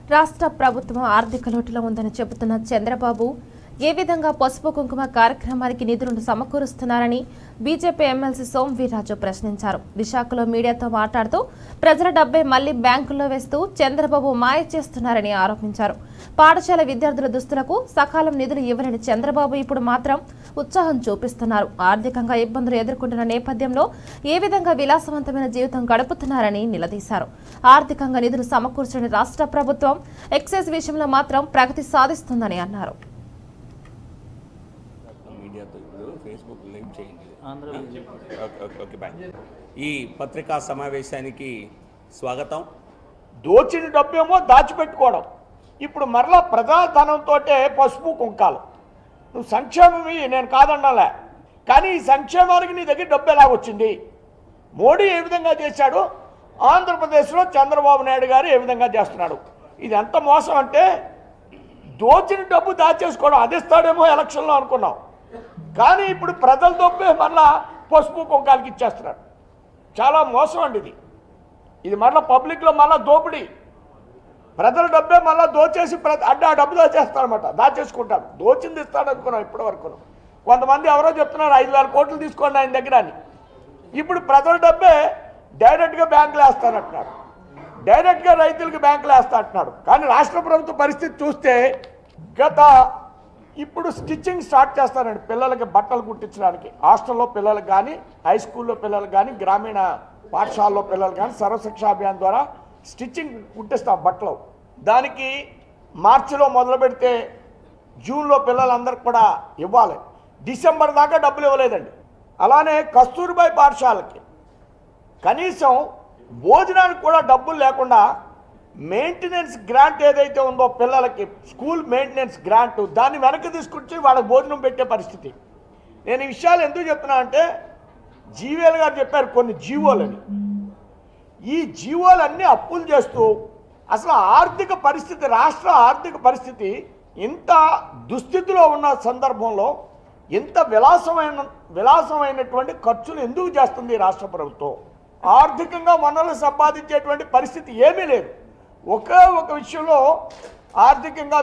రాష్ట్ర ప్రభుత్వం ఆర్థిక లోటులో ఉందని చెబుతున్న చంద్రబాబు ఏ విధంగా పసుపు కుంకుమ కార్యక్రమానికి నిధులను సమకూరుస్తున్నారని బీజేపీ ఎమ్మెల్సీ సోం వీర్రాజు ప్రశ్నించారు విశాఖలో మీడియాతో మాట్లాడుతూ ప్రజల డబ్బే మళ్లీ బ్యాంకుల్లో వేస్తూ చంద్రబాబు మాయ చేస్తున్నారని ఆరోపించారు పాఠశాల విద్యార్థుల దుస్తులకు సకాలం నిధులు ఇవ్వలేని చంద్రబాబు ఇప్పుడు మాత్రం ఉత్సాహం చూపిస్తున్నారు ఆర్థికంగా ఇబ్బందులు ఎదుర్కొంటున్న నేపథ్యంలో ఏ విధంగా విలాసవంతమైన జీవితం గడుపుతున్నారని నిలదీశారు ఆర్థికంగా నిధులు సమకూర్చని రాష్ట్ర ప్రభుత్వం ఎక్సైజ్ విషయంలో మాత్రం ప్రగతి సాధిస్తుందని అన్నారు మీడియాతో ఇప్పుడు ఫేస్బుక్ లింక్ చేయండి Andhra Pradesh okay okay okay bye ఈ పత్రికా సమావేశానికి స్వాగతం దోచిన డబ్బేమో దాచిపెట్టుకోవడం ఇప్పుడు మరలా ప్రజాధనంతో పసుపు కుంకాలు నువ్వు సంక్షేమం ఇయ్యి, నేను కాదన్నాలే కానీ ఈ సంక్షేమానికి నీ దగ్గర డబ్బు ఎలాగొచ్చింది మోడీ ఏ విధంగా చేశాడు ఆంధ్రప్రదేశ్లో చంద్రబాబు నాయుడు గారు ఏ విధంగా చేస్తున్నాడు ఇది ఎంత మోసం అంటే దోచిన డబ్బు దాచేసుకోవడం అది ఇస్తాడేమో ఎలక్షన్లో అనుకున్నాం కానీ ఇప్పుడు ప్రజల డబ్బే మళ్ళా పసుపు కుంకాలకి ఇచ్చేస్తున్నాడు చాలా మోసం అండి ఇది ఇది మళ్ళీ పబ్లిక్లో మళ్ళీ దోపిడీ ప్రజల డబ్బే మళ్ళీ దోచేసి ప్ర అడ్డ ఆ డబ్బు దాచేస్తాడనమాట దాచేసుకుంటాడు దోచింది ఇస్తాడు అనుకున్నాం ఇప్పటి వరకు కొంతమంది ఎవరో చెప్తున్నారు ఐదు వేల కోట్లు తీసుకోండి ఆయన దగ్గర అని ఇప్పుడు ప్రజల డబ్బే డైరెక్ట్గా బ్యాంకులో వేస్తానంటున్నాడు డైరెక్ట్గా రైతులకు బ్యాంకులో వేస్తా అంటున్నాడు కానీ రాష్ట్ర ప్రభుత్వ పరిస్థితి చూస్తే గత ఇప్పుడు స్టిచ్చింగ్ స్టార్ట్ చేస్తారండి పిల్లలకి బట్టలు కుట్టించడానికి హాస్టల్లో పిల్లలకు కానీ హై స్కూల్లో పిల్లలకు కానీ గ్రామీణ పాఠశాలలో పిల్లలు కానీ సర్వశిక్ష అభియాన్ ద్వారా స్టిచ్చింగ్ కుట్టిస్తాం బట్టలు దానికి మార్చిలో మొదలు పెడితే జూన్లో పిల్లలందరికి కూడా ఇవ్వాలి డిసెంబర్ దాకా డబ్బులు ఇవ్వలేదండి అలానే కస్తూరిబాయి పాఠశాలకి కనీసం భోజనానికి కూడా డబ్బులు లేకుండా మెయింటెనెన్స్ గ్రాంట్ ఏదైతే ఉందో పిల్లలకి స్కూల్ మెయింటెనెన్స్ గ్రాంట్ దాన్ని వెనక్కి తీసుకొచ్చి వాళ్ళకి భోజనం పెట్టే పరిస్థితి నేను ఈ విషయాలు ఎందుకు చెప్తున్నా అంటే జీవీఎల్ గారు చెప్పారు కొన్ని జీవోలని ఈ జీవోలన్నీ అప్పులు చేస్తూ అసలు ఆర్థిక పరిస్థితి రాష్ట్ర ఆర్థిక పరిస్థితి ఇంత దుస్థితిలో ఉన్న సందర్భంలో ఇంత విలాసమైన విలాసమైనటువంటి ఖర్చులు ఎందుకు చేస్తుంది ఈ రాష్ట్ర ప్రభుత్వం ఆర్థికంగా వనరులు సంపాదించేటువంటి పరిస్థితి ఏమీ లేదు ఒకే ఒక విషయంలో ఆర్థికంగా